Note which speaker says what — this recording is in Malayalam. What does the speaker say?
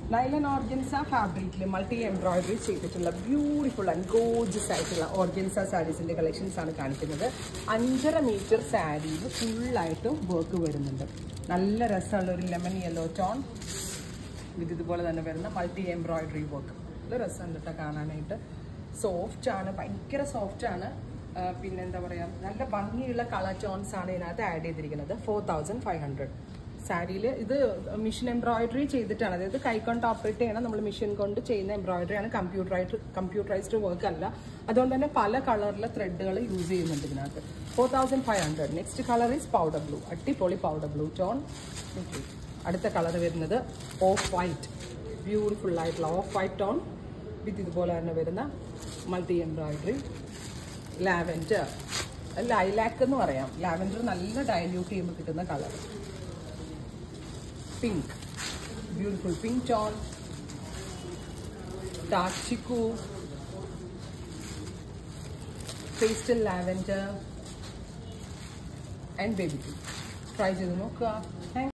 Speaker 1: നൈലൻ ഓർഗൻസ ഫാബ്രിക്കിൽ മൾട്ടി എംബ്രോയിഡറി ചെയ്തിട്ടുള്ള ബ്യൂട്ടിഫുൾ ആൻഡ് ഗോജസ് ആയിട്ടുള്ള ഓർഗൻസ സാരീസിന്റെ കളക്ഷൻസ് ആണ് കാണിക്കുന്നത് അഞ്ചര മീറ്റർ സാരിയിൽ ഫുള്ളായിട്ടും വർക്ക് വരുന്നുണ്ട് നല്ല രസമുള്ള ഒരു ലെമൺ യെല്ലോ ടോൺ ഇത് ഇതുപോലെ തന്നെ വരുന്ന മൾട്ടി എംബ്രോയിഡറി വർക്ക് നല്ല രസമുണ്ട് കേട്ടോ കാണാനായിട്ട് സോഫ്റ്റ് ആണ് ഭയങ്കര സോഫ്റ്റ് ആണ് ആ, പിന്നെന്താ പറയാ നല്ല ഭംഗിയുള്ള കളർ ടോൺസ് ആണ് ഇതിനകത്ത് ആഡ് ചെയ്തിരിക്കുന്നത് ഫോർ തൗസൻഡ് ഫൈവ് ഹൺഡ്രഡ് സാരിയിൽ ഇത് മിഷൻ എംബ്രോയിഡറി ചെയ്തിട്ടാണ് അതായത് കൈകൊണ്ട് ഓപ്പറേറ്റ് ചെയ്യണം നമ്മൾ മെഷീൻ കൊണ്ട് ചെയ്യുന്ന എംബ്രോയിഡറി ആണ് കമ്പ്യൂട്ടറൈസ്ഡ് കമ്പ്യൂട്ടറൈസ്ഡ് വർക്ക് അല്ല അതുകൊണ്ട് തന്നെ പല കളറിലെ ത്രെഡുകൾ യൂസ് ചെയ്യുന്നുണ്ട് ഇതിനകത്ത് four thousand five hundred next colour is powder blue അടിപൊളി പൗഡർ ബ്ലൂ ടോൺ അടുത്ത കളർ വരുന്നത് ഓഫ് വൈറ്റ് ബ്യൂട്ടിഫുൾ ആയിട്ടുള്ള ഓഫ് വൈറ്റ് ടോൺ വിത്ത് ഇതുപോലെ തന്നെ വരുന്ന മൾട്ടി എംബ്രോയിഡറി ലാവൻഡർ ലൈലാക്ക് എന്ന് പറയാം ലാവൻഡർ നല്ല ഡയല്യൂട്ട് ചെയ്യുമ്പോൾ കിട്ടുന്ന colour pink beautiful pink tone dark chikoo pastel lavender and baby try ചെയ്ത് നോക്കുക